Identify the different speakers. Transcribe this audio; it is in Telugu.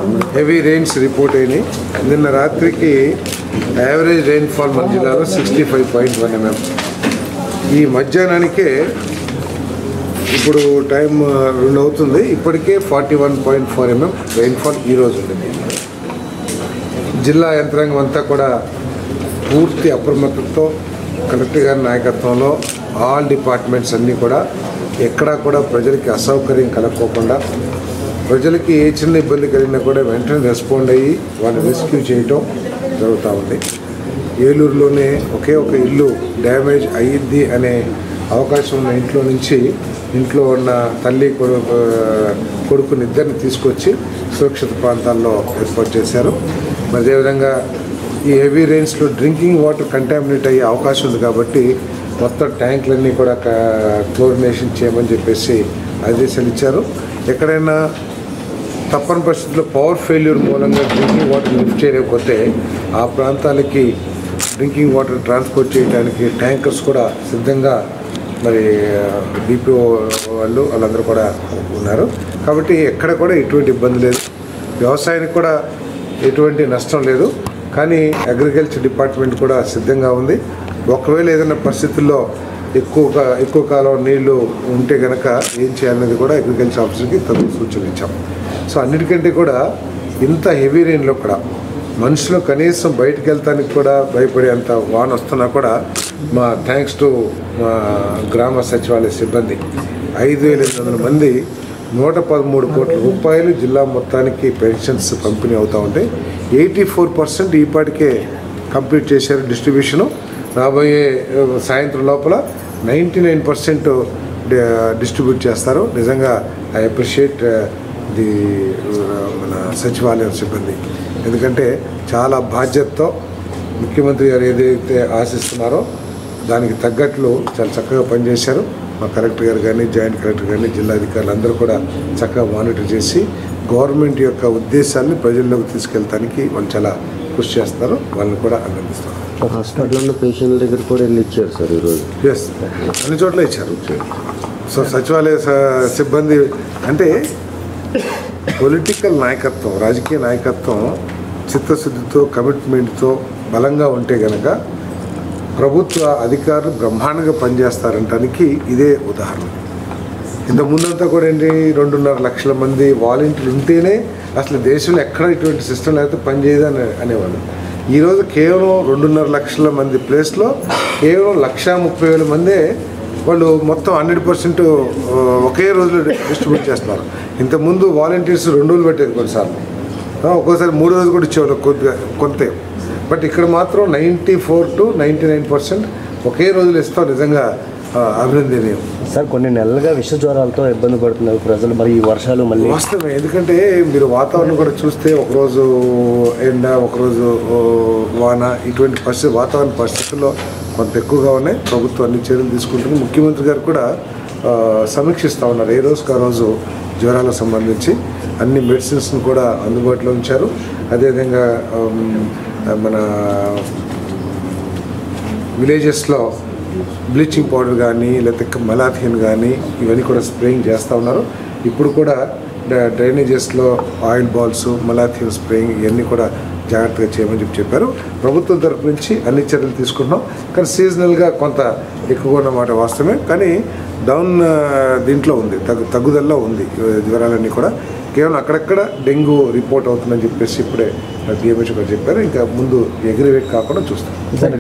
Speaker 1: హెవీ రెయిన్స్ రిపోర్ట్ అయినాయి నిన్న రాత్రికి యావరేజ్ రెయిన్ఫాల్ మన జిల్లాలో sixty five point one MM ఈ మధ్యాహ్నానికే ఇప్పుడు టైం రెండు అవుతుంది ఇప్పటికే forty one point four MM rainfall ఈరోజు ఉంది జిల్లా యంత్రాంగం అంతా కూడా పూర్తి అప్రమత్తతో కలెక్టర్ గారి నాయకత్వంలో ఆల్ డిపార్ట్మెంట్స్ అన్నీ కూడా ఎక్కడా కూడా ప్రజలకి అసౌకర్యం కలగకోకుండా ప్రజలకి ఏ చిన్న ఇబ్బంది కలిగినా కూడా వెంటనే రెస్పాండ్ అయ్యి వాళ్ళని రెస్క్యూ చేయటం జరుగుతూ ఉంది ఏలూరులోనే ఒకే ఒక ఇల్లు డ్యామేజ్ అయ్యిద్ది అనే అవకాశం ఉన్న ఇంట్లో నుంచి ఇంట్లో ఉన్న తల్లి కొడు- కొడుకుని ఇద్దరిని తీసుకొచ్చి సురక్షిత ప్రాంతాల్లో ఏర్పాటు చేశారు మరి అదేవిధంగా ఈ హెవీ రెయిన్స్లో డ్రింకింగ్ వాటర్ కంటామినేట్ అయ్యే అవకాశం ఉంది కాబట్టి మొత్తం ట్యాంకులన్నీ కూడా క్లోరినేషన్ చేయమని చెప్పేసి ఆదేశాలు ఇచ్చారు ఎక్కడైనా తప్పని పరిస్థితుల్లో పవర్ ఫెయిల్యూర్ మూలంగా డ్రింకింగ్ వాటర్ లిఫ్ట్ చేయలేకపోతే ఆ ప్రాంతాలకి డ్రింకింగ్ వాటర్ ట్రాన్స్పోర్ట్ చేయడానికి ట్యాంకర్స్ కూడా సిద్ధంగా మరి డిపిఓ వాళ్ళు వాళ్ళందరూ కూడా ఉన్నారు కాబట్టి ఎక్కడ కూడా ఎటువంటి ఇబ్బంది లేదు వ్యవసాయానికి కూడా ఎటువంటి నష్టం లేదు కానీ అగ్రికల్చర్ డిపార్ట్మెంట్ కూడా సిద్ధంగా ఉంది ఒకవేళ ఏదైనా పరిస్థితుల్లో ఎక్కువగా ఎక్కువ కాలం నీళ్లు ఉంటే గనక ఏం చేయాలనేది కూడా అగ్రికల్చర్ ఆఫీసర్కి తగు సూచనలు ఇచ్చాం సో అన్నిటికంటే కూడా ఇంత హెవీ రెయిన్లో కూడా మనుషులు కనీసం బయటకు వెళ్తానికి కూడా భయపడేంత వాన వస్తున్నా కూడా మా థ్యాంక్స్ టు మా గ్రామ సచివాలయ సిబ్బంది ఐదు వేల ఎనిమిది వందల మంది నూట పదమూడు కోట్ల రూపాయలు జిల్లా మొత్తానికి పెన్షన్స్ పంపిణీ అవుతూ ఉంటాయి ఎయిటీ ఫోర్ పర్సెంట్ ఈపాటికే కంప్లీట్ చేశారు డిస్ట్రిబ్యూషను రాబోయే ఆ, సాయంత్రం లోపల నైంటీ నైన్ పర్సెంట్ డిస్ట్రిబ్యూట్ చేస్తారు నిజంగా ఐ అప్రిషియేట్ ది మన సచివాలయం సిబ్బంది ఎందుకంటే చాలా బాధ్యతతో ముఖ్యమంత్రి గారు ఏదైతే ఆశిస్తున్నారో దానికి తగ్గట్లు చాలా చక్కగా పనిచేశారు మా కలెక్టర్ గారు కానీ జాయింట్ కలెక్టర్ కానీ జిల్లా అధికారులు అందరూ కూడా చక్కగా మానిటర్ చేసి గవర్నమెంట్ యొక్క ఉద్దేశాన్ని ప్రజల్లోకి తీసుకెళ్ళడానికి వాళ్ళు చాలా కృషి చేస్తారు వాళ్ళని కూడా అభినందిస్తారు
Speaker 2: హాస్పిటల్లో ఉన్న పేషెంట్ల దగ్గర కూడా వెళ్ళి ఇచ్చారు సార్ ఈరోజు
Speaker 1: ఎస్ అన్ని చోట్ల ఇచ్చారు సో సచివాలయ స- సిబ్బంది అంటే పొలిటికల్ నాయకత్వం రాజకీయ నాయకత్వం చిత్తశుద్ధితో కమిట్మెంట్తో బలంగా ఉంటే గనక ప్రభుత్వ అధికారులు బ్రహ్మాండంగా పనిచేస్తారంటానికి ఇదే ఉదాహరణ ఇంత ముందంతా కూడా ఏంటి రెండున్నర లక్షల మంది వాలంటీర్లు ఉంటేనే అసలు దేశంలో ఎక్కడ ఇటువంటి సిస్టమ్ లేకపోతే పనిచేయదు అని అనేవాళ్ళు ఈరోజు కేవలం రెండున్నర లక్షల మంది ప్లేస్లో కేవలం లక్షా ముప్పై వేల మందే వాళ్ళు మొత్తం హండ్రెడ్ పర్సెంట్ ఒకే రోజులో డిస్ట్రిబ్యూట్ చేస్తున్నారు ఇంతకుముందు వాలంటీర్స్ రెండు రోజులు పెట్టేది కొన్నిసార్లు ఆ, ఒక్కోసారి మూడు రోజులు కూడా ఇచ్చేవాళ్ళు కొద్దిగా కొంతే బట్ ఇక్కడ మాత్రం ninety four to ninety nine percent ఒకే రోజులు ఇస్తాం నిజంగా ఆ, అభినందనీయం
Speaker 2: సార్ కొన్ని నెలలుగా విష జ్వరాలతో ఇబ్బంది పడుతున్నారు ప్రజలు మరి ఈ వర్షాలు మళ్ళీ
Speaker 1: వాస్తవమే ఎందుకంటే మీరు వాతావరణం కూడా చూస్తే ఒకరోజు ఎండ ఒకరోజు ఓ, వాన ఇటువంటి పరిస్థితి వాతావరణ పరిస్థితుల్లో కొంత ఎక్కువగా ఉన్నాయి ప్రభుత్వం అన్ని చర్యలు తీసుకుంటుంది ముఖ్యమంత్రి గారు కూడా ఆ, సమీక్షిస్తూ ఉన్నారు ఏ రోజుకి ఆ రోజు జ్వరాలకు సంబంధించి అన్ని మెడిసిన్స్ని కూడా అందుబాటులో ఉంచారు అదేవిధంగా ఆమ్, మన విలేజెస్లో బ్లీచింగ్ పౌడర్ కానీ లేకపోతే మలాథిన్ కానీ ఇవన్నీ కూడా స్ప్రేయింగ్ చేస్తూ ఉన్నారు ఇప్పుడు కూడా డ- డ్రైనేజెస్లో ఆయిల్ బాల్స్ మలాథిన్ స్ప్రేయింగ్ ఇవన్నీ కూడా జాగ్రత్తగా చేయమని చెప్పి చెప్పారు ప్రభుత్వం తరపు నుంచి అన్ని చర్యలు తీసుకుంటున్నాం కానీ సీజనల్గా కొంత ఎక్కువగా ఉన్నమాట వాస్తవమే కానీ డౌన్ ఆ, దీంట్లో ఉంది తగ్గు తగ్గుదలలో ఉంది ఈ జ్వరాలన్నీ కూడా కేవలం అక్కడక్కడ డెంగ్యూ రిపోర్ట్ అవుతుందని చెప్పేసి ఇప్పుడే డిఎంహెచ్ గారు చెప్పారు ఇంకా ముందు ఎగిరివేట్ కాకుండా చూస్తాం